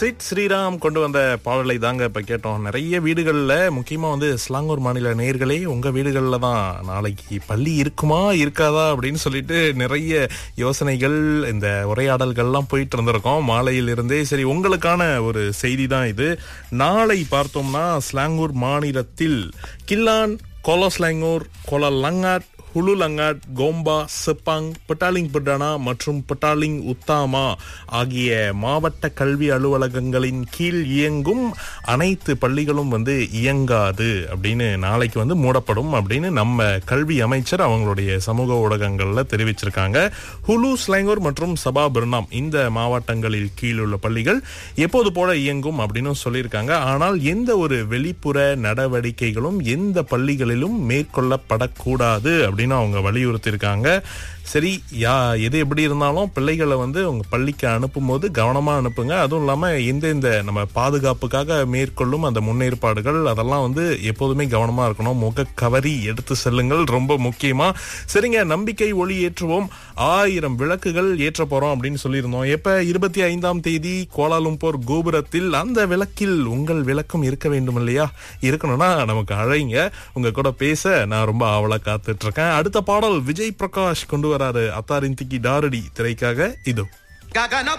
chit Sriram கொண்டு வந்த பாடலை தாங்க இப்ப கேட்டோம் நிறைய வீடுகள்ல முக்கியமா வந்து ஸ்லாங்கூர் மாநில நேர்களே உங்க வீடுகள்ல தான் நாளைக்கு பள்ளி இருக்குமா இருக்காதா அப்படின்னு சொல்லிட்டு நிறைய யோசனைகள் இந்த உரையாடல்கள்லாம் போயிட்டு இருந்திருக்கோம் மாலையில் இருந்தே சரி உங்களுக்கான ஒரு செய்தி தான் இது நாளை பார்த்தோம்னா ஸ்லாங்கூர் மாநிலத்தில் கில்லான் கோலஸ்லாங்கூர் கோலலங்காட் ஹுலுலங்காட் கோம்பா செப்பாங் பட்டாலிங் பட்டானா மற்றும் பட்டாலிங் உத்தாமா ஆகிய மாவட்ட கல்வி அலுவலகங்களின் கீழ் இயங்கும் அனைத்து பள்ளிகளும் வந்து இயங்காது அப்படின்னு நாளைக்கு வந்து மூடப்படும் அப்படின்னு நம்ம கல்வி அமைச்சர் அவங்களுடைய சமூக ஊடகங்கள்ல தெரிவிச்சிருக்காங்க ஹுலு ஸ்லாங்கூர் மற்றும் சபா பிர்னாம் இந்த மாவட்டங்களில் கீழ் உள்ள பள்ளிகள் எப்போது போல இயங்கும் அப்படின்னு சொல்லியிருக்காங்க ஆனால் எந்த ஒரு வெளிப்புற நடவடிக்கைகளும் எந்த பள்ளிகளிலும் மேற்கொள்ளப்படக்கூடாது அப்படின்னு அவங்க வலியுறுத்தியிருக்காங்க சரி யா எது எப்படி இருந்தாலும் பிள்ளைகளை வந்து உங்க பள்ளிக்கு அனுப்பும் போது கவனமா அனுப்புங்க அதுவும் இல்லாம எந்தெந்த நம்ம பாதுகாப்புக்காக மேற்கொள்ளும் அந்த முன்னேற்பாடுகள் அதெல்லாம் வந்து எப்போதுமே கவனமா இருக்கணும் முக கவரி எடுத்து செல்லுங்கள் ரொம்ப முக்கியமா சரிங்க நம்பிக்கை ஒளி ஏற்றுவோம் ஆயிரம் விளக்குகள் ஏற்ற போறோம் அப்படின்னு சொல்லியிருந்தோம் எப்ப இருபத்தி ஐந்தாம் தேதி கோலாலும்பூர் கோபுரத்தில் அந்த விளக்கில் உங்கள் விளக்கும் இருக்க வேண்டும் இல்லையா இருக்கணும்னா நமக்கு அழைங்க உங்க கூட பேச நான் ரொம்ப ஆவலா காத்துட்டு இருக்கேன் அடுத்த பாடல் விஜய் பிரகாஷ் கொண்டு வராரு அத்தாரின் திக்கி டாரடி திரைக்காக இதோ గగన